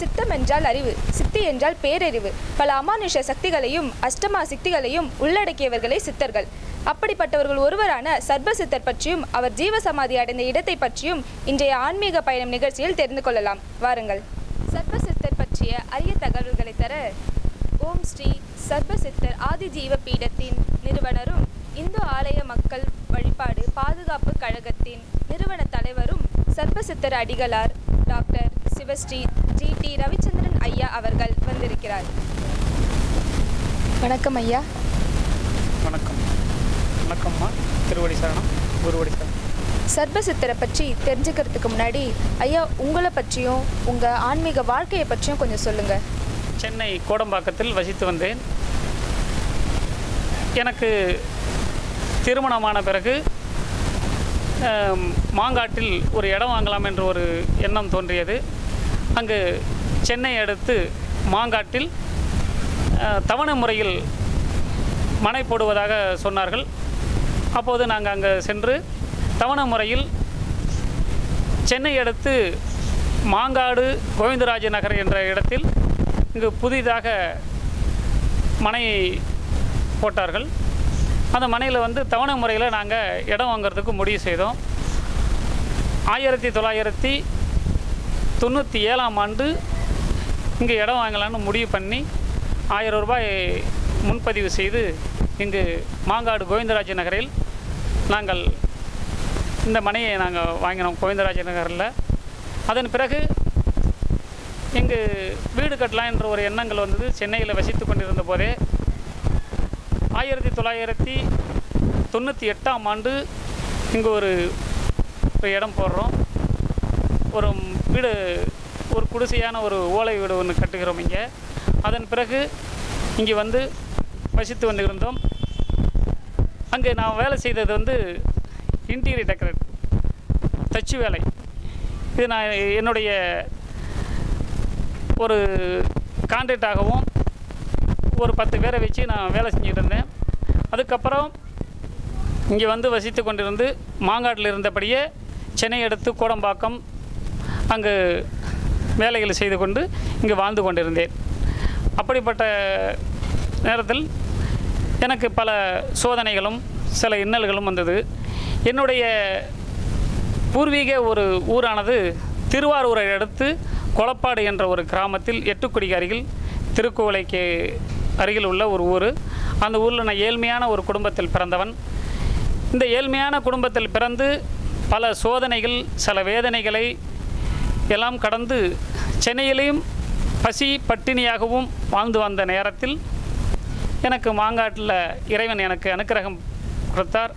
சித்தம் என்றால் அறிவு சித்தி என்றால் பேரறிவு பல அமானுஷ சக்திகளையும் அஷ்டமா சக்திகளையும் உள்ளடக்கியவர்களே சித்தர்கள் அப்படிப்பட்டவர்கள் ஒருவரான சர்ப சித்தர் பற்றியும் அவர் ஜீவசமாதி அடைந்த இடத்தை பற்றியும் இன்றைய ஆன்மீக பயணம் நிகழ்ச்சியில் தெரிந்து கொள்ளலாம் வாருங்கள் சர்ப சித்தர் பற்றிய அரிய தகவல்களை தர ஓம் ஸ்ரீ சர்ப சித்தர் ஆதி ஜீவ பீடத்தின் நிறுவனரும் இந்து ஆலய மக்கள் வழிபாடு பாதுகாப்பு கழகத்தின் நிறுவன தலைவரும் சர்பசித்தர் அடிகளார் doctor Sivasri G T Ravichandran ஐயா அவர்கள் வந்திருக்கிறார் வணக்கம் ஐயா வணக்கம் வணக்கம்மா திருவடி சரணம் குருவடி சரணம் சர்பசித்தரை பற்றி தெரிஞ்சுக்கிறதுக்கு முன்னாடி ஐயா உங்களை பற்றியும் உங்கள் ஆன்மீக வாழ்க்கையை பற்றியும் கொஞ்சம் சொல்லுங்கள் சென்னை கோடம்பாக்கத்தில் வசித்து வந்தேன் எனக்கு திருமணமான பிறகு ஆம், மாங்காட்டில் ஒரு இடம் வாங்கலாம் என்ற ஒரு எண்ணம் தோன்றியது அங்கு சென்னை அடுத்து மாங்காட்டில் ஆ, தவணை முறையில் மனை போடுவதாக சொன்னார்கள் அப்போது நாங்கள் அங்கே சென்று தவணை முறையில் சென்னை அடுத்து மாங்காடு கோவிந்தராஜ நகர் என்ற இடத்தில் இங்கு புதிதாக மனை போட்டார்கள் அந்த மனையில் வந்து தவணை முறையில் நாங்கள் இடம் வாங்குறதுக்கு முடிவு செய்தோம் ஆயிரத்தி தொள்ளாயிரத்தி தொண்ணூற்றி ஏழாம் ஆண்டு இங்கே இடம் வாங்கலான்னு முடிவு பண்ணி ஆயிரம் ரூபாய் முன்பதிவு செய்து இங்கு மாங்காடு கோவிந்தராஜ நகரில் நாங்கள் இந்த மனையை நாங்கள் வாங்கினோம் கோவிந்தராஜ நகரில் அதன் பிறகு இங்கு வீடு கட்டலாம் என்ற ஒரு எண்ணங்கள் வந்தது சென்னையில் வசித்து கொண்டிருந்த போதே ஆயிரத்தி தொள்ளாயிரத்தி தொண்ணூற்றி எட்டாம் ஆண்டு இங்கு ஒரு ஒரு இடம் போடுறோம் ஒரு வீடு ஒரு குடிசையான ஒரு ஓலை வீடு ஒன்று கட்டுகிறோம் இங்கே அதன் பிறகு இங்கே வந்து வசித்து கொண்டு இருந்தோம் அங்கே நான் வேலை செய்தது வந்து இன்டீரியர் டெக்கரேட் தச்சு வேலை இது நான் என்னுடைய ஒரு கான்ட்ராக்டாகவும் ஒரு பத்து பேரை வச்சு நான் வேலை செஞ்சுட்டு இருந்தேன் அதுக்கப்புறம் இங்கே வந்து வசித்து கொண்டிருந்து மாங்காட்டில் இருந்தபடியே சென்னை அடுத்து கோடம்பாக்கம் அங்கு வேலைகள் செய்து கொண்டு இங்கு வாழ்ந்து கொண்டிருந்தேன் அப்படிப்பட்ட நேரத்தில் எனக்கு பல சோதனைகளும் சில இன்னல்களும் வந்தது என்னுடைய பூர்வீக ஒரு ஊரானது திருவாரூரை அடுத்து கொளப்பாடு என்ற ஒரு கிராமத்தில் எட்டுக்குடிக்கு அருகில் திருக்கோவிலைக்கு அருகில் உள்ள ஒரு ஊர் அந்த ஊரில் நான் ஏழ்மையான ஒரு குடும்பத்தில் பிறந்தவன் இந்த ஏழ்மையான குடும்பத்தில் பிறந்து பல சோதனைகள் சில வேதனைகளை எல்லாம் கடந்து சென்னையிலேயும் பசி பட்டினியாகவும் வாழ்ந்து வந்த நேரத்தில் எனக்கு மாங்காட்டில் இறைவன் எனக்கு அனுக்கிரகம் கொடுத்தார்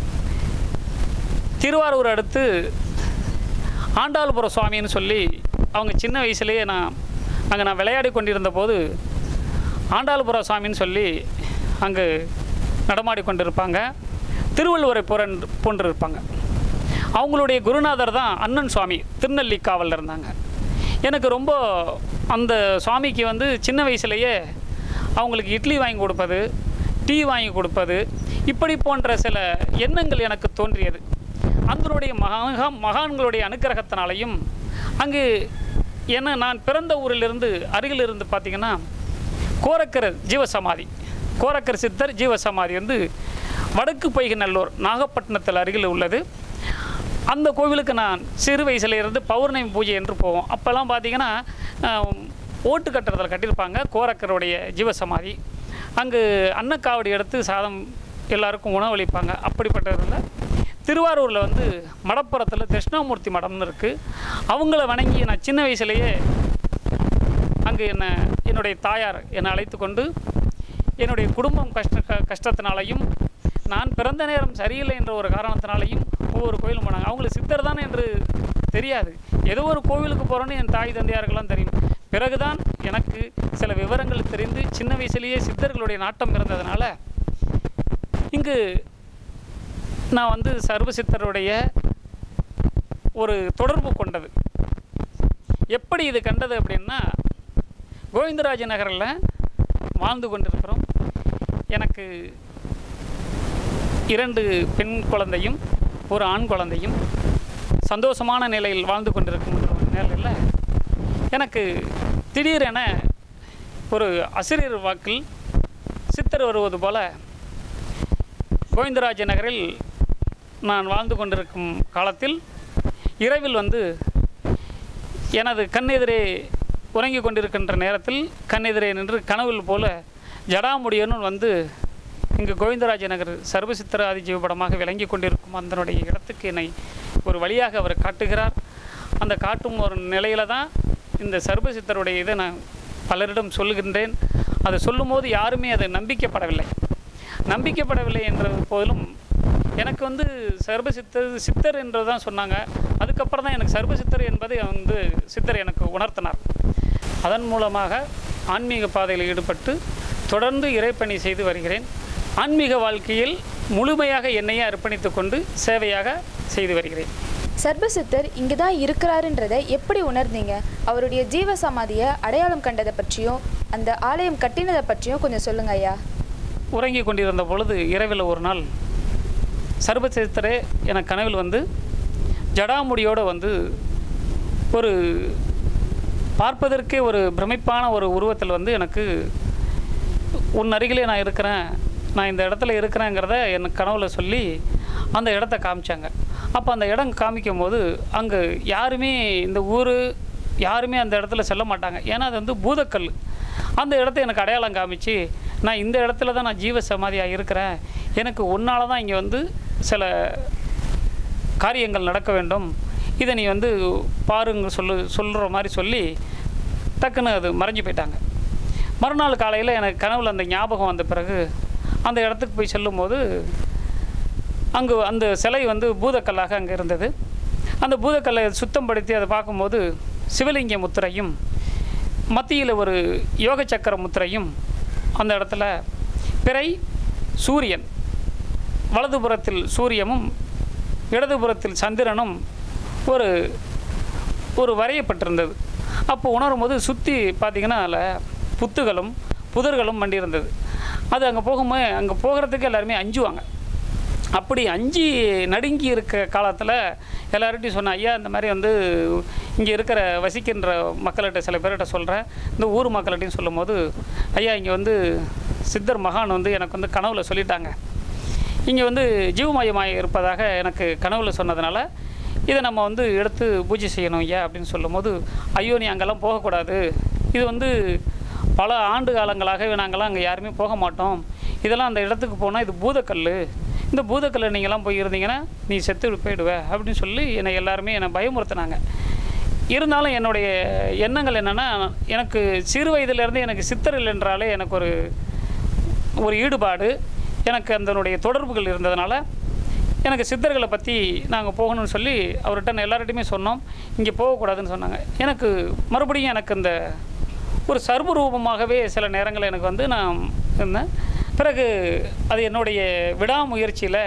திருவாரூர் அடுத்து ஆண்டாள்புர சுவாமின்னு சொல்லி அவங்க சின்ன வயசுலேயே நான் அங்கே நான் விளையாடி கொண்டிருந்த போது ஆண்டாள்புர சுவாமின்னு சொல்லி அங்கு நடமாடி கொண்டிருப்பாங்க திருவள்ளுவரை புறன் போன்று இருப்பாங்க அவங்களுடைய குருநாதர் தான் அண்ணன் சுவாமி திருநெல்லிக்காவலில் இருந்தாங்க எனக்கு ரொம்ப அந்த சுவாமிக்கு வந்து சின்ன வயசுலேயே அவங்களுக்கு இட்லி வாங்கி கொடுப்பது டீ வாங்கி கொடுப்பது இப்படி போன்ற சில எண்ணங்கள் எனக்கு தோன்றியது அதனுடைய மகா மகான்களுடைய அனுக்கிரகத்தினாலையும் அங்கு என்ன நான் பிறந்த ஊரிலிருந்து அருகில் இருந்து பார்த்திங்கன்னா கோரக்கர் ஜீவசமாதி கோரக்கர் சித்தர் ஜீவசமாதி வந்து வடக்கு பொய்கநல்லூர் நாகப்பட்டினத்தில் அருகில் உள்ளது அந்த கோவிலுக்கு நான் சிறு வயசுல இருந்து பௌர்ணமி பூஜை என்று போவோம் அப்போல்லாம் பார்த்தீங்கன்னா ஆஹ், ஓட்டு கட்டுறதில் கட்டியிருப்பாங்க கோரக்கருடைய ஜீவசமாதி அங்கு அன்னக்காவடி எடுத்து சாதம் எல்லாருக்கும் உணவளிப்பாங்க அப்படிப்பட்டதில் திருவாரூரில் வந்து மடப்புறத்தில் தட்சிணாமூர்த்தி மடம்னு இருக்குது அவங்கள வணங்கி நான் சின்ன வயசுலேயே அங்கு என்னை என்னுடைய தாயார் என்னை அழைத்து கொண்டு என்னுடைய குடும்பம் கஷ்ட க- கஷ்டத்தினாலையும் நான் பிறந்த நேரம் சரியில்லை என்ற ஒரு காரணத்தினாலையும் ஒவ்வொரு கோயிலும் போனாங்க அவங்களுக்கு சித்தர் தான் என்று தெரியாது ஏதோ ஒரு கோவிலுக்கு போகிறோன்னு என் தாய் தந்தையாருக்கெல்லாம் தெரியும் பிறகுதான் எனக்கு சில விவரங்கள் தெரிந்து சின்ன வயசுலேயே சித்தர்களுடைய நாட்டம் இருந்ததுனால இங்கு நான் வந்து சர்வ சித்தருடைய ஒரு தொடர்பு கொண்டது எப்படி இது கண்டது அப்படின்னா கோவிந்தராஜ நகரில் வாழ்ந்து கொண்டிருக்கிறோம் எனக்கு இரண்டு பெண் குழந்தையும் ஒரு ஆண் குழந்தையும் சந்தோஷமான நிலையில் வாழ்ந்து கொண்டிருக்கும் நிலையில் எனக்கு திடீரென ஒரு அசிரியர் வாக்கில் சித்தர் வருவது போல கோவிந்தராஜ நகரில் நான் வாழ்ந்து கொண்டிருக்கும் காலத்தில் இரவில் வந்து எனது கண்ணெதிரே உறங்கிக் கொண்டிருக்கின்ற நேரத்தில் கண்ணெதிரே நின்று கனவில் போல ஜடாமுடியனும் வந்து இங்கு கோவிந்தராஜ நகர் சர்வசித்திர ஆதிஜீவபடமாக விளங்கி கொண்டிருக்கும் அதனுடைய இடத்துக்கு என்னை ஒரு வழியாக அவர் காட்டுகிறார் அந்த காட்டும் ஒரு நிலையில தான் இந்த சர்வசித்தருடைய இதை நான் பலரிடம் சொல்லுகின்றேன் அதை சொல்லும்போது யாருமே அதை நம்பிக்கப்படவில்லை நம்பிக்கப்படவில்லை என்ற போதிலும் எனக்கு வந்து சர்வசித்தர் சித்தர் என்று தான் சொன்னாங்க அதுக்கப்புறம் தான் எனக்கு சர்வசித்தர் என்பதை வந்து சித்தர் எனக்கு உணர்த்தினார் அதன் மூலமாக ஆன்மீக பாதையில் ஈடுபட்டு தொடர்ந்து இறைப்பணி செய்து வருகிறேன் ஆன்மீக வாழ்க்கையில் முழுமையாக என்னையே அர்ப்பணித்துக் கொண்டு சேவையாக செய்து வருகிறேன் சர்பசித்தர் இங்கே தான் இருக்கிறாருன்றதை எப்படி உணர்ந்தீங்க அவருடைய ஜீவ சமாதியை அடையாளம் கண்டதை பற்றியும் அந்த ஆலயம் கட்டினதை பற்றியும் கொஞ்சம் சொல்லுங்க ஐயா உறங்கிக் கொண்டிருந்த பொழுது இரவில் ஒரு நாள் சர்வசித்தரே என கனவில் வந்து ஜடாமுடியோடு வந்து ஒரு பார்ப்பதற்கே ஒரு பிரமிப்பான ஒரு உருவத்தில் வந்து எனக்கு உன் அருகிலே நான் இருக்கிறேன் நான் இந்த இடத்துல இருக்கிறேங்கிறத எனக்கு கனவுல சொல்லி அந்த இடத்த காமிச்சாங்க அப்போ அந்த இடம் காமிக்கும் போது அங்கே யாருமே இந்த ஊர் யாருமே அந்த இடத்துல செல்ல மாட்டாங்க ஏன்னா அது வந்து பூதக்கல் அந்த இடத்த எனக்கு அடையாளம் காமிச்சு நான் இந்த இடத்துல தான் நான் ஜீவ சமாதியாக இருக்கிறேன் எனக்கு உன்னால தான் இங்கே வந்து சில காரியங்கள் நடக்க வேண்டும் இதை நீ வந்து பாருங்க சொல்லு சொல்கிற மாதிரி சொல்லி டக்குன்னு அது மறைஞ்சு போயிட்டாங்க மறுநாள் காலையில் எனக்கு கனவுல அந்த ஞாபகம் வந்த பிறகு அந்த இடத்துக்கு போய் செல்லும்போது அங்கு அந்த சிலை வந்து பூதக்கல்லாக அங்கே இருந்தது அந்த பூதக்கல்லை சுத்தம் படுத்தி அதை பார்க்கும்போது சிவலிங்க முத்திரையும் மத்தியில் ஒரு யோக சக்கர முத்திரையும் அந்த இடத்துல பிறை சூரியன் வலதுபுறத்தில் சூரியமும் இடதுபுறத்தில் சந்திரனும் ஒரு ஒரு வரையப்பட்டிருந்தது அப்போ உணரும்போது சுற்றி பார்த்தீங்கன்னா அதில் புத்துகளும் புதர்களும் மண்டி இருந்தது அது அங்கே போகும்போது அங்கே போகிறதுக்கு எல்லாருமே அஞ்சுவாங்க அப்படி அஞ்சு நடுங்கி இருக்க காலத்தில் எல்லார்ட்டையும் சொன்னேன் ஐயா இந்த மாதிரி வந்து இங்கே இருக்கிற வசிக்கின்ற மக்கள்கிட்ட சில பேர்கிட்ட சொல்கிறேன் இந்த ஊர் மக்கள்கிட்டையும் சொல்லும்போது ஐயா இங்கே வந்து சித்தர் மகான் வந்து எனக்கு வந்து கனவுல சொல்லிட்டாங்க இங்கே வந்து ஜீவமயமாக இருப்பதாக எனக்கு கனவுல சொன்னதுனால இதை நம்ம வந்து எடுத்து பூஜை செய்யணும் ஐயா அப்படின்னு சொல்லும்போது ஐயோ நீ அங்கெல்லாம் போகக்கூடாது இது வந்து பல ஆண்டு காலங்களாகவே நாங்கள்லாம் அங்கே யாருமே போக மாட்டோம் இதெல்லாம் அந்த இடத்துக்கு போனால் இது பூதக்கல் இந்த பூதக்கல்லை நீங்கள்லாம் போய் இருந்தீங்கன்னா நீ செத்து போயிடுவ அப்படின்னு சொல்லி என்னை எல்லாருமே என்னை பயமுறுத்தினாங்க இருந்தாலும் என்னுடைய எண்ணங்கள் என்னென்னா எனக்கு சிறு வயதிலேருந்து எனக்கு சித்தர்கள் என்றாலே எனக்கு ஒரு ஒரு ஈடுபாடு எனக்கு அதனுடைய தொடர்புகள் இருந்ததுனால எனக்கு சித்தர்களை பற்றி நாங்கள் போகணும்னு சொல்லி அவர்கிட்ட நான் எல்லார்கிட்டையுமே சொன்னோம் இங்கே போகக்கூடாதுன்னு சொன்னாங்க எனக்கு மறுபடியும் எனக்கு இந்த ஒரு சர்வ ரூபமாகவே சில நேரங்கள் எனக்கு வந்து நான் இருந்தேன் பிறகு அது என்னுடைய விடாமுயற்சியில்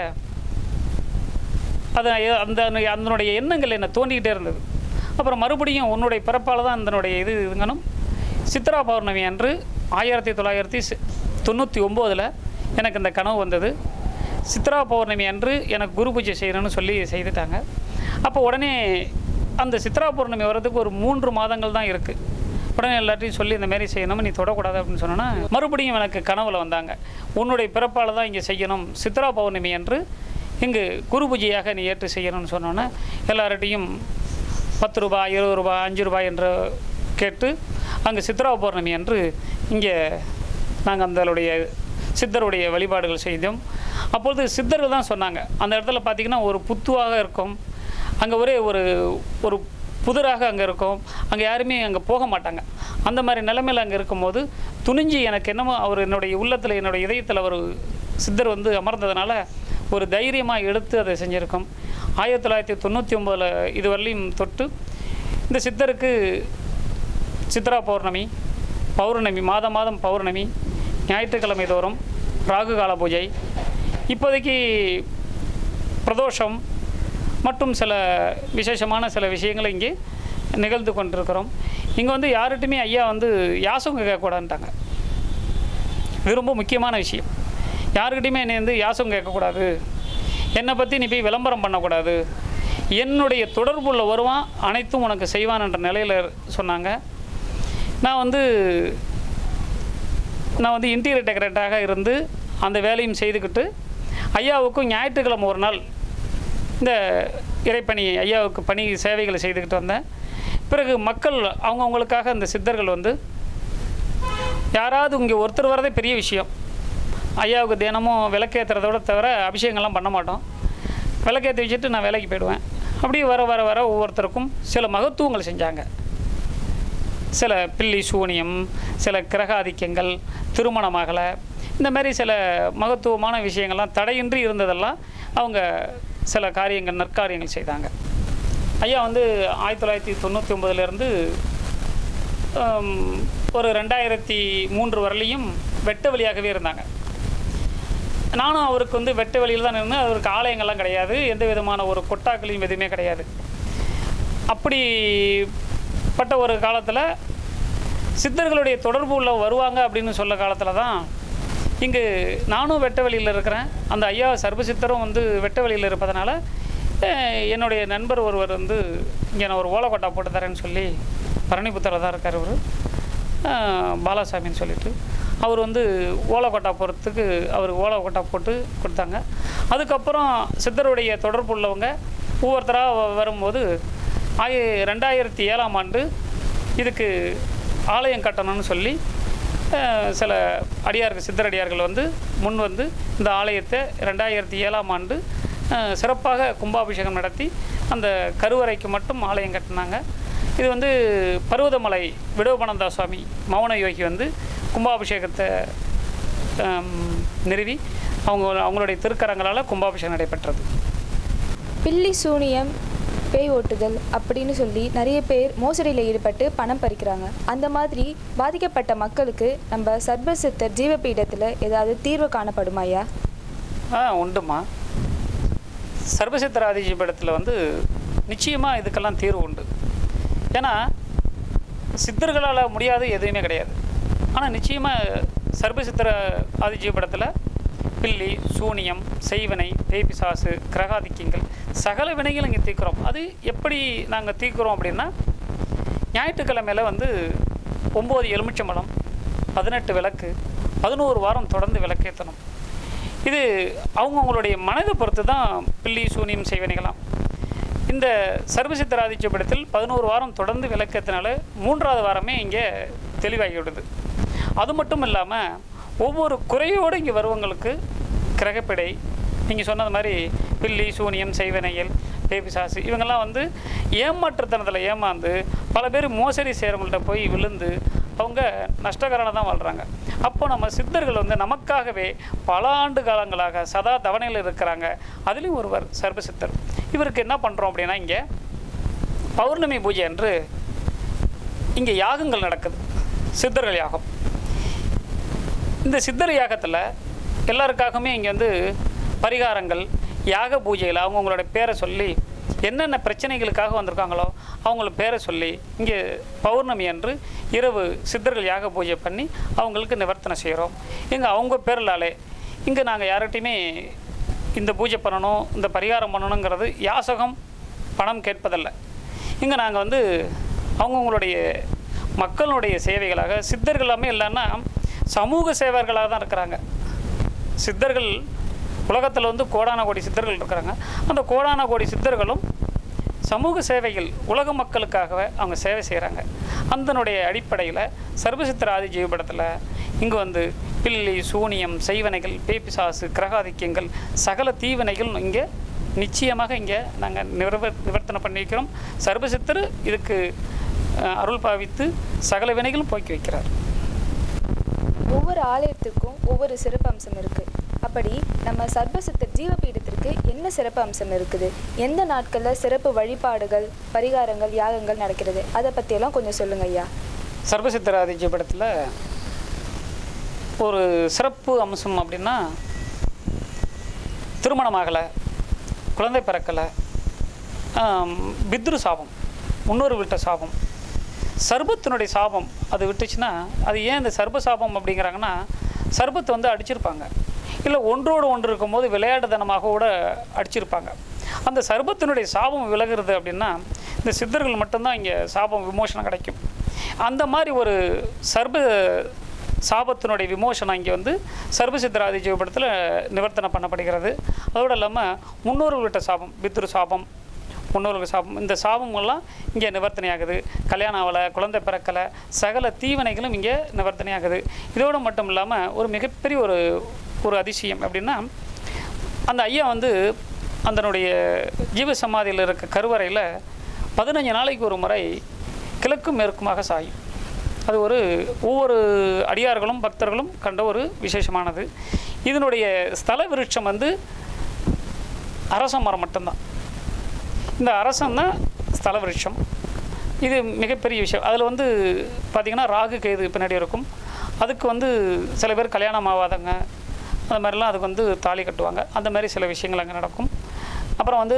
அது அந்த அதனுடைய எண்ணங்கள் என்னை தோண்டிக்கிட்டே இருந்தது அப்புறம் மறுபடியும் உன்னுடைய பிறப்பால் தான் அதனுடைய இது இதுங்கணும் சித்ரா பௌர்ணமி அன்று ஆயிரத்தி தொள்ளாயிரத்தி சி- தொண்ணூற்றி ஒம்போதில் எனக்கு இந்த கனவு வந்தது சித்ரா பௌர்ணமி அன்று எனக்கு குரு பூஜை செய்யணும்னு சொல்லி செய்துட்டாங்க அப்போ உடனே அந்த சித்ரா பௌர்ணமி வர்றதுக்கு ஒரு மூன்று மாதங்கள் தான் இருக்குது உடனே எல்லாத்தையும் சொல்லி இந்த மாதிரி செய்யணும் நீ தொடக்கூடாது அப்படின்னு சொன்னோன்னா மறுபடியும் எனக்கு கனவுல வந்தாங்க உன்னுடைய பிறப்பால் தான் இங்கே செய்யணும் சித்ரா பௌர்ணமி அன்று இங்கு குரு பூஜையாக நீ ஏற்று செய்யணும்னு சொன்னோன்னே எல்லார்கிட்டையும் பத்து ரூபாய் இருபது ரூபாய் அஞ்சு ரூபாய் என்று கேட்டு அங்கு சித்ரா பௌர்ணமி அன்று இங்கே நாங்கள் அந்தளுடைய சித்தருடைய வழிபாடுகள் செய்தோம் அப்பொழுது சித்தர்கள் தான் சொன்னாங்க அந்த இடத்துல பார்த்திங்கன்னா ஒரு புத்துவாக இருக்கும் அங்கே ஒரே ஒரு ஒரு புதிராக அங்கே இருக்கும் அங்கே யாருமே அங்கே போக மாட்டாங்க அந்த மாதிரி நிலைமையில் அங்கே இருக்கும்போது துணிஞ்சு எனக்கு என்னமோ அவர் என்னுடைய உள்ளத்தில் என்னுடைய இதயத்தில் ஒரு சித்தர் வந்து அமர்ந்ததுனால ஒரு தைரியமாக எடுத்து அதை செஞ்சுருக்கோம் ஆயிரத்தி தொள்ளாயிரத்தி தொண்ணூற்றி ஒம்போதில் இதுவரையிலும் தொட்டு இந்த சித்தருக்கு சித்ரா பௌர்ணமி பௌர்ணமி மாதம் மாதம் பௌர்ணமி ஞாயிற்றுக்கிழமை தோறும் ராகு கால பூஜை இப்போதைக்கு பிரதோஷம் மற்றும் சில விசேஷமான சில விஷயங்களை இங்கே நிகழ்ந்து கொண்டிருக்கிறோம் இங்கே வந்து யார்கிட்டையுமே ஐயா வந்து யாசகம் கேட்கக்கூடாதுன்ட்டாங்க இது ரொம்ப முக்கியமான விஷயம் யாருக்கிட்டையுமே என்னை வந்து யாசகம் கேட்கக்கூடாது என்னை பற்றி நீ போய் விளம்பரம் பண்ணக்கூடாது என்னுடைய தொடர்புள்ள வருவான் அனைத்தும் உனக்கு செய்வான் என்ற நிலையில் சொன்னாங்க நான் வந்து நான் வந்து இன்டீரியர் டெக்கரேட்டராக இருந்து அந்த வேலையும் செய்துக்கிட்டு ஐயாவுக்கும் ஞாயிற்றுக்கிழமை ஒரு நாள் இந்த இறைப்பணி ஐயாவுக்கு பணி சேவைகளை செய்துக்கிட்டு வந்தேன் பிறகு மக்கள் அவங்கவுங்களுக்காக அந்த சித்தர்கள் வந்து யாராவது இங்கே ஒருத்தர் வரதே பெரிய விஷயம் ஐயாவுக்கு தினமும் விளக்கேற்றுறதோட தவிர அபிஷேகங்கள்லாம் பண்ண மாட்டோம் விளக்கேற்றி வச்சுட்டு நான் வேலைக்கு போயிடுவேன் அப்படியே வர வர வர ஒவ்வொருத்தருக்கும் சில மகத்துவங்கள் செஞ்சாங்க சில பில்லி சூனியம் சில கிரக ஆதிக்கங்கள் திருமணமாகலை இந்த மாதிரி சில மகத்துவமான விஷயங்கள்லாம் தடையின்றி இருந்ததெல்லாம் அவங்க சில காரியங்கள் நற்காரியங்கள் செய்தாங்க ஐயா வந்து ஆயிரத்தி தொள்ளாயிரத்தி தொண்ணூற்றி ஒம்பதுலேருந்து ஒரு ரெண்டாயிரத்தி மூன்று வரலையும் வெட்ட வழியாகவே இருந்தாங்க நானும் அவருக்கு வந்து வெட்ட வெளியில் தான் இருந்தேன் அவருக்கு ஆலயங்கள்லாம் கிடையாது எந்த விதமான ஒரு கொட்டாக்களையும் எதுவுமே கிடையாது அப்படிப்பட்ட ஒரு காலத்தில் சித்தர்களுடைய தொடர்பு உள்ள வருவாங்க அப்படின்னு சொல்ல காலத்தில் தான் இங்கு நானும் வெட்ட வெளியில் இருக்கிறேன் அந்த ஐயா சர்வசித்தரும் வந்து வெட்ட வெளியில் இருப்பதனால அஹ், என்னுடைய நண்பர் ஒருவர் வந்து இங்கே நான் ஒரு ஓலக்கொட்டா போட்டு தரேன்னு சொல்லி பரணிபுத்தரில் தான் இருக்கார் அவர் பாலாசாமின்னு சொல்லிட்டு அவர் வந்து ஓலக்கொட்டா போகிறதுக்கு அவர் ஓலக்கொட்டா போட்டு கொடுத்தாங்க அதுக்கப்புறம் சித்தருடைய தொடர்பு உள்ளவங்க ஒவ்வொருத்தராக வரும்போது ஆய ரெண்டாயிரத்தி ஏழாம் ஆண்டு இதுக்கு ஆலயம் கட்டணும்னு சொல்லி அஹ், சில அடியார்கள் சித்தர் அடியார்கள் வந்து முன் வந்து இந்த ஆலயத்தை ரெண்டாயிரத்தி ஏழாம் ஆண்டு அஹ், சிறப்பாக கும்பாபிஷேகம் நடத்தி அந்த கருவறைக்கு மட்டும் ஆலயம் கட்டினாங்க இது வந்து பர்வதமலை விடோபனந்தா சுவாமி மௌன யோகி வந்து கும்பாபிஷேகத்தை அம், நிறுவி அவங்க அவங்களுடைய திருக்கரங்களால் கும்பாபிஷேகம் நடைபெற்றது பில்லி சூனியம் பேய் ஓட்டுதல் அப்படின்னு சொல்லி நிறைய பேர் மோசடியில் ஈடுபட்டு பணம் பறிக்கிறாங்க அந்த மாதிரி பாதிக்கப்பட்ட மக்களுக்கு நம்ம சர்வசித்தர் ஜீவபீடத்தில் ஏதாவது தீர்வு காணப்படுமா ஐயா ஆ உண்டுமா சர்வசித்திராதிஜி படத்தில் வந்து நிச்சயமாக இதுக்கெல்லாம் தீர்வு உண்டு ஏன்னா சித்தர்களால் முடியாது எதுவுமே கிடையாது ஆனால் நிச்சயமாக சர்வசித்திர ஆதிஜி படத்தில் பில்லி சூனியம் செய்வினை பேய்பிசாசு கிரகாதிக்கங்கள் சகல வினைகளும் இங்கே தீர்க்குறோம் அது எப்படி நாங்கள் தீர்க்குறோம் அப்படின்னா ஞாயிற்றுக்கிழமையில் வந்து ஒம்பது எலுமிச்சம்பழம் பதினெட்டு விளக்கு பதினோரு வாரம் தொடர்ந்து விளக்கேற்றணும் இது அவங்கவுங்களுடைய மனதை பொறுத்து தான் பில்லி சூனியம் செய்வனைகளாம் இந்த சர்வசித்தராதித்ய படத்தில் பதினோரு வாரம் தொடர்ந்து விளக்கத்தினால மூன்றாவது வாரமே இங்கே தெளிவாகி விடுது அது மட்டும் இல்லாமல் ஒவ்வொரு குறையோடு இங்கே வருவங்களுக்கு கிரகப்பிடை நீங்கள் சொன்னது மாதிரி பில்லி சூனியம் செய்வனைகள் பேபிசாசு இவங்கெல்லாம் வந்து ஏமாற்றுத்தனத்தில் ஏமாந்து பல பேர் மோசடி செய்கிறவங்கள்ட்ட போய் விழுந்து அவங்க நஷ்டகரனை தான் வாழ்கிறாங்க அப்போ நம்ம சித்தர்கள் வந்து நமக்காகவே பல ஆண்டு காலங்களாக சதா தவணையில் இருக்கிறாங்க அதுலேயும் ஒருவர் சர்வசித்தர் இவருக்கு என்ன பண்ணுறோம் அப்படின்னா இங்கே பௌர்ணமி பூஜை அன்று இங்கே யாகங்கள் நடக்குது சித்தர்கள் யாகம் இந்த சித்தர் யாகத்தில் எல்லாருக்காகவுமே இங்கே வந்து பரிகாரங்கள் யாக பூஜையில் அவங்கவுங்களோட பேரை சொல்லி என்னென்ன பிரச்சனைகளுக்காக வந்திருக்காங்களோ அவங்கள பேரை சொல்லி இங்கே பௌர்ணமி அன்று இரவு சித்தர்கள் யாக பூஜை பண்ணி அவங்களுக்கு நிவர்த்தனை செய்கிறோம் இங்கே அவங்க பேரலாலே இங்கே நாங்கள் யார்கிட்டையுமே இந்த பூஜை பண்ணணும் இந்த பரிகாரம் பண்ணணுங்கிறது யாசகம் பணம் கேட்பதல்ல இங்கே நாங்கள் வந்து அவங்கவுங்களுடைய மக்களுடைய சேவைகளாக சித்தர்கள் எல்லாமே இல்லைன்னா சமூக சேவர்களாக தான் இருக்கிறாங்க சித்தர்கள் உலகத்தில் வந்து கோடான கோடி சித்தர்கள் இருக்கிறாங்க அந்த கோடான கோடி சித்தர்களும் சமூக சேவைகள் உலக மக்களுக்காகவே அவங்க சேவை செய்கிறாங்க அதனுடைய அடிப்படையில் சர்வசித்திர ஆதி ஜீவபடத்தில் இங்கே வந்து பில்லி சூனியம் செய்வனைகள் பேப்பிசாசு கிரகாதிக்கியங்கள் சகல தீவினைகள் இங்கே நிச்சயமாக இங்கே நாங்கள் நிவர்வ நிவர்த்தனை பண்ணியிருக்கிறோம் சர்வசித்தர் இதுக்கு அஹ், அருள் பாவித்து சகல வினைகளும் போக்கி வைக்கிறார் ஒவ்வொரு ஆலயத்துக்கும் ஒவ்வொரு சிறப்பு அம்சம் இருக்குது அப்படி நம்ம சர்வசித்தர் ஜீவபீடத்திற்கு என்ன சிறப்பு அம்சம் இருக்குது எந்த நாட்களில் சிறப்பு வழிபாடுகள் பரிகாரங்கள் யாகங்கள் நடக்கிறது அதை பற்றியெல்லாம் கொஞ்சம் சொல்லுங்க ஐயா சர்வசித்தராதிஜி படத்தில் ஒரு சிறப்பு அம்சம் அப்படின்னா திருமணமாகலை குழந்தை பிறக்கலை பித்ரு சாபம் முன்னோர் விட்ட சாபம் சர்பத்தினுடைய சாபம் அது விட்டுச்சுன்னா அது ஏன் இந்த சர்ப சாபம் அப்படிங்கிறாங்கன்னா சர்பத்தை வந்து அடிச்சிருப்பாங்க இல்லை ஒன்றோடு ஒன்று இருக்கும்போது விளையாட்டுத்தனமாக கூட அடிச்சிருப்பாங்க அந்த சர்பத்தினுடைய சாபம் விலகுறது அப்படின்னா இந்த சித்தர்கள் மட்டும்தான் இங்கே சாபம் விமோசனம் கிடைக்கும் அந்த மாதிரி ஒரு சர்ப சாபத்தினுடைய விமோசனம் இங்கே வந்து சர்வசித்தராதி ஜீவபடத்தில் நிவர்த்தனை பண்ணப்படுகிறது அதோடு இல்லாமல் முன்னோர்கள் விட்ட சாபம் பித்ரு சாபம் முன்னோர்கள் சாபம் இந்த சாபங்கள்லாம் இங்கே நிவர்த்தனை ஆகுது கல்யாணம் ஆகலை குழந்தை பிறக்கலை சகல தீவனைகளும் இங்கே நிவர்த்தனை ஆகுது இதோடு மட்டும் இல்லாமல் ஒரு மிகப்பெரிய ஒரு ஒரு அதிசயம் அப்படின்னா அந்த ஐயா வந்து அதனுடைய ஜீவ சமாதியில் இருக்க கருவறையில் பதினஞ்சு நாளைக்கு ஒரு முறை கிழக்கும் மேற்குமாக சாயும் அது ஒரு ஒவ்வொரு அடியார்களும் பக்தர்களும் கண்ட ஒரு விசேஷமானது இதனுடைய ஸ்தல விருட்சம் வந்து அரச மரம் மட்டும்தான் இந்த அரசன் தான் ஸ்தல விருட்சம் இது மிகப்பெரிய விஷயம் அதில் வந்து பார்த்திங்கன்னா ராகு கேது பின்னாடி இருக்கும் அதுக்கு வந்து சில பேர் கல்யாணம் ஆகாதங்க அந்த மாதிரிலாம் அதுக்கு வந்து தாலி கட்டுவாங்க அந்த மாதிரி சில விஷயங்கள் அங்கே நடக்கும் அப்புறம் வந்து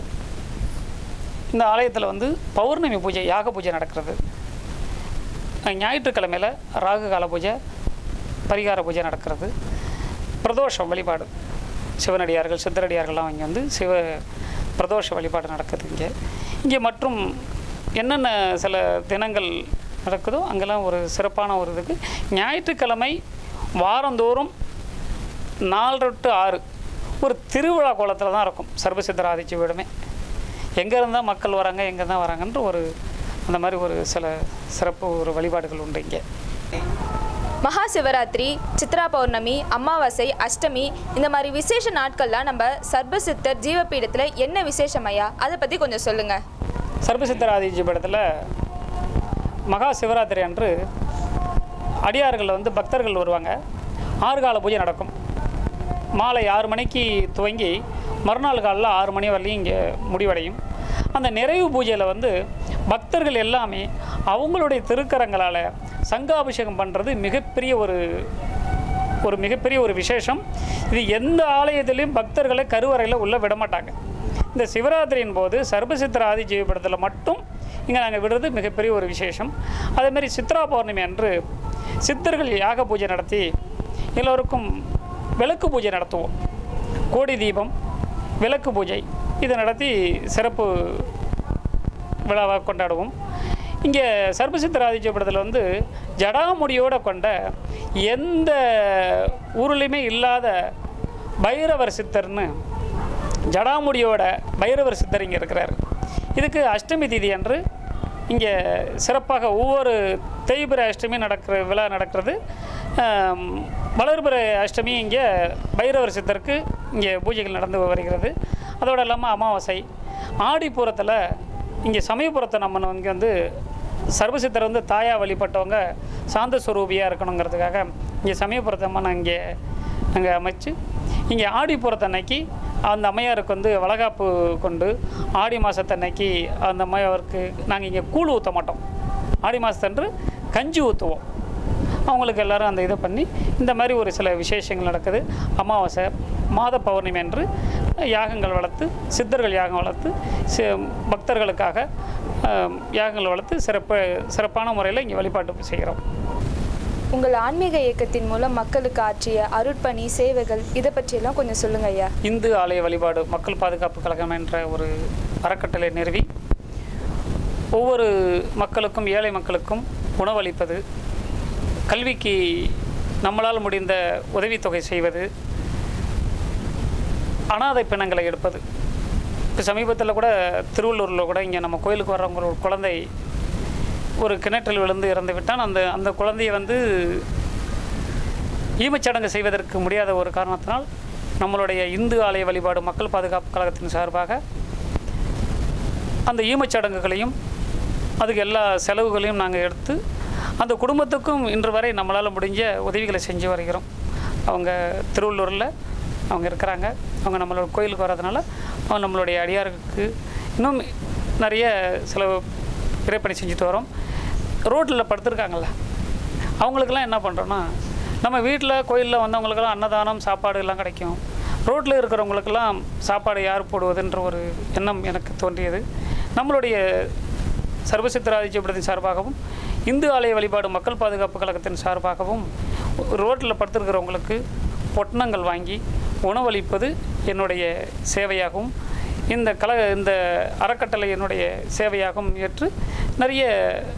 இந்த ஆலயத்தில் வந்து பௌர்ணமி பூஜை யாக பூஜை நடக்கிறது ஞாயிற்றுக்கிழமையில் ராகு கால பூஜை பரிகார பூஜை நடக்கிறது பிரதோஷம் வழிபாடு சிவனடியார்கள் சித்தரடியார்கள்லாம் இங்கே வந்து சிவ பிரதோஷ வழிபாடு நடக்குது இங்கே இங்கே மற்றும் என்னென்ன சில தினங்கள் நடக்குதோ அங்கெல்லாம் ஒரு சிறப்பான ஒரு இதுக்கு ஞாயிற்றுக்கிழமை வாரந்தோறும் நாலு டு ஆறு ஒரு திருவிழா கோலத்தில் தான் இருக்கும் சர்வசித்தர் ஆதிச்சி விடமே எங்கே இருந்தால் மக்கள் வராங்க எங்கே தான் வராங்கன்ற ஒரு அந்த மாதிரி ஒரு சில சிறப்பு ஒரு வழிபாடுகள் உண்டு இங்கே மகா சிவராத்திரி சித்ரா பௌர்ணமி அமாவாசை அஷ்டமி இந்த மாதிரி விசேஷ நாட்கள்லாம் நம்ம சர்பசித்தர் ஜீவபீடத்தில் என்ன விசேஷம் ஐயா அதை பற்றி கொஞ்சம் சொல்லுங்கள் சர்வசித்தர் ஆதிச்சி படத்தில் மகா சிவராத்திரி அன்று அடியார்கள் வந்து பக்தர்கள் வருவாங்க ஆறு கால பூஜை நடக்கும் மாலை ஆறு மணிக்கு துவங்கி மறுநாள் காலைல ஆறு மணி வரலையும் இங்கே முடிவடையும் அந்த நிறைவு பூஜையில் வந்து பக்தர்கள் எல்லாமே அவங்களுடைய திருக்கரங்களால் சங்காபிஷேகம் பண்ணுறது மிகப்பெரிய ஒரு ஒரு மிகப்பெரிய ஒரு விசேஷம் இது எந்த ஆலயத்திலையும் பக்தர்களை கருவறையில் உள்ள விட மாட்டாங்க இந்த சிவராத்திரியின் போது சர்வசித்திர ஆதி ஜீவபடத்தில் மட்டும் இங்கே நாங்கள் விடுறது மிகப்பெரிய ஒரு விசேஷம் அதேமாதிரி சித்ரா பௌர்ணமி அன்று சித்தர்கள் யாக பூஜை நடத்தி எல்லோருக்கும் விளக்கு பூஜை நடத்துவோம் கோடி தீபம் விளக்கு பூஜை இதை நடத்தி சிறப்பு விழாவாக கொண்டாடுவோம் இங்கே சர்வசித்தராதித்யபுரத்தில் வந்து ஜடாமுடியோட கொண்ட எந்த ஊர்லேயுமே இல்லாத பைரவர் சித்தர்னு ஜடாமுடியோட பைரவர் சித்தர் இங்கே இருக்கிறார் இதுக்கு அஷ்டமி திதி அன்று இங்கே சிறப்பாக ஒவ்வொரு தேய்பிர அஷ்டமி நடக்கிற விழா நடக்கிறது ஆம், வளர்பிற அஷ்டமி இங்கே பைரவர் சித்தருக்கு இங்கே பூஜைகள் நடந்து வருகிறது அதோடு இல்லாமல் அமாவாசை ஆடிப்பூரத்தில் இங்கே சமயபுரத்தை நம்ம இங்கே வந்து சர்வசித்தர் வந்து தாயா வழிபட்டவங்க சாந்த ஸ்வரூபியாக இருக்கணுங்கிறதுக்காக இங்கே சமயபுரத்தை அம்மனை இங்கே அங்கே அமைச்சு இங்கே ஆடிப்பூரத்தன்னைக்கு அந்த அம்மையாருக்கு வந்து வளகாப்பு கொண்டு ஆடி மாதத்தன்னைக்கு அந்த அம்மையாருக்கு நாங்கள் இங்கே கூழ் ஊற்ற மாட்டோம் ஆடி மாதத்தன்று கஞ்சி ஊற்றுவோம் அவங்களுக்கு எல்லாரும் அந்த இதை பண்ணி இந்த மாதிரி ஒரு சில விசேஷங்கள் நடக்குது அமாவாசை மாத பௌர்ணமி அன்று யாகங்கள் வளர்த்து சித்தர்கள் யாகம் வளர்த்து சி பக்தர்களுக்காக ஆம், யாகங்கள் வளர்த்து சிறப்பு சிறப்பான முறையில் இங்கே வழிபாட்டு செய்கிறோம் உங்கள் ஆன்மீக இயக்கத்தின் மூலம் மக்களுக்கு ஆற்றிய அருட்பணி சேவைகள் இதை பற்றியெல்லாம் கொஞ்சம் சொல்லுங்க ஐயா இந்து ஆலய வழிபாடு மக்கள் பாதுகாப்பு கழகம் என்ற ஒரு அறக்கட்டளை நிறுவி ஒவ்வொரு மக்களுக்கும் ஏழை மக்களுக்கும் உணவளிப்பது கல்விக்கு நம்மளால் முடிந்த உதவித்தொகை செய்வது அனாதை பிணங்களை எடுப்பது இப்போ சமீபத்தில் கூட திருவள்ளூரில் கூட இங்கே நம்ம கோயிலுக்கு வர்றவங்க ஒரு குழந்தை ஒரு கிணற்றில் விழுந்து இறந்து விட்டான் அந்த அந்த குழந்தையை வந்து ஈமச்சடங்கு செய்வதற்கு முடியாத ஒரு காரணத்தினால் நம்மளுடைய இந்து ஆலய வழிபாடு மக்கள் பாதுகாப்பு கழகத்தின் சார்பாக அந்த ஈமச்சடங்குகளையும் அதுக்கு எல்லா செலவுகளையும் நாங்கள் எடுத்து அந்த குடும்பத்துக்கும் இன்று வரை நம்மளால் முடிஞ்ச உதவிகளை செஞ்சு வருகிறோம் அவங்க திருவள்ளூரில் அவங்க இருக்கிறாங்க அவங்க நம்மளோட கோயிலுக்கு வர்றதுனால அவங்க நம்மளுடைய அடியாருக்கு இன்னும் நிறைய செலவு இறைப்பணி செஞ்சுட்டு வரோம் ரோட்டில் படுத்திருக்காங்கல்ல அவங்களுக்கெல்லாம் என்ன பண்ணுறோன்னா நம்ம வீட்டில் கோயிலில் வந்தவங்களுக்கெல்லாம் அன்னதானம் சாப்பாடு எல்லாம் கிடைக்கும் ரோட்டில் இருக்கிறவங்களுக்கெல்லாம் சாப்பாடு யார் போடுவதுன்ற ஒரு எண்ணம் எனக்கு தோன்றியது நம்மளுடைய சர்வசித்தராதித்யபுரத்தின் சார்பாகவும் இந்து ஆலய வழிபாடு மக்கள் பாதுகாப்பு கழகத்தின் சார்பாகவும் ரோட்டில் படுத்திருக்கிறவங்களுக்கு பொட்டணங்கள் வாங்கி உணவளிப்பது என்னுடைய சேவையாகவும் இந்த கல இந்த அறக்கட்டளை என்னுடைய சேவையாகவும் ஏற்று நிறைய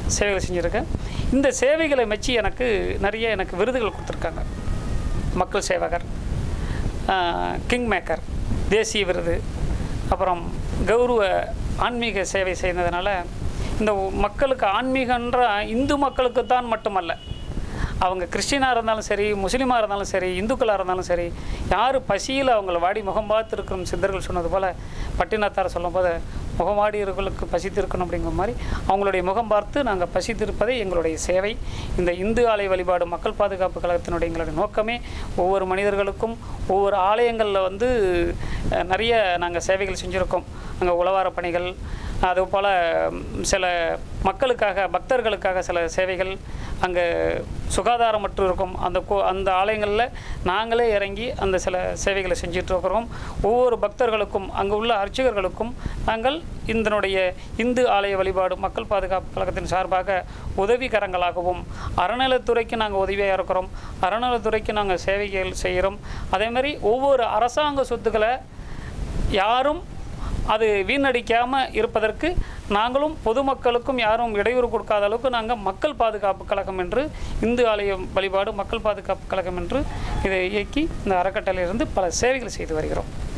சேவைகள் செஞ்சுருக்கேன் இந்த சேவைகளை மெச்சி எனக்கு நிறைய எனக்கு விருதுகள் கொடுத்துருக்காங்க மக்கள் சேவகர் கிங் மேக்கர் தேசிய விருது அப்புறம் கௌரவ ஆன்மீக சேவை செய்ததுனால இந்த மக்களுக்கு ஆன்மீகன்ற இந்து மக்களுக்கு தான் மட்டுமல்ல அவங்க கிறிஸ்டினாக இருந்தாலும் சரி முஸ்லீமாக இருந்தாலும் சரி இந்துக்களாக இருந்தாலும் சரி யார் பசியில் அவங்கள வாடி முகம் பார்த்து இருக்கிற சித்தர்கள் சொன்னது போல் பட்டினத்தார் சொல்லும்போது முகமாடி இருக்கிறவங்களுக்கு பசித்திருக்கணும் அப்படிங்கிற மாதிரி அவங்களுடைய முகம் பார்த்து நாங்கள் பசித்திருப்பதே எங்களுடைய சேவை இந்த இந்து ஆலய வழிபாடு மக்கள் பாதுகாப்பு கழகத்தினுடைய எங்களுடைய நோக்கமே ஒவ்வொரு மனிதர்களுக்கும் ஒவ்வொரு ஆலயங்களில் வந்து அஹ், நிறைய நாங்கள் சேவைகள் செஞ்சுருக்கோம் அங்கே உளவார பணிகள் அதுபோல் சில மக்களுக்காக பக்தர்களுக்காக சில சேவைகள் அங்கே சுகாதாரமற்று இருக்கும் அந்த கோ அந்த ஆலயங்களில் நாங்களே இறங்கி அந்த சில சேவைகளை செஞ்சுட்டு இருக்கிறோம் ஒவ்வொரு பக்தர்களுக்கும் அங்கே உள்ள அர்ச்சகர்களுக்கும் நாங்கள் இதனுடைய இந்து ஆலய வழிபாடு மக்கள் பாதுகாப்பு கழகத்தின் சார்பாக உதவிகரங்களாகவும் அறநிலைத்துறைக்கு நாங்கள் உதவியாக இருக்கிறோம் அறநிலைத்துறைக்கு நாங்கள் சேவைகள் செய்கிறோம் அதே மாதிரி ஒவ்வொரு அரசாங்க சொத்துக்களை யாரும் அது வீணடிக்காமல் இருப்பதற்கு நாங்களும் பொதுமக்களுக்கும் யாரும் இடையூறு கொடுக்காத அளவுக்கு நாங்கள் மக்கள் பாதுகாப்பு கழகம் என்று இந்து ஆலயம் வழிபாடு மக்கள் பாதுகாப்பு கழகம் என்று இதை இயக்கி இந்த அறக்கட்டளையிலிருந்து பல சேவைகள் செய்து வருகிறோம்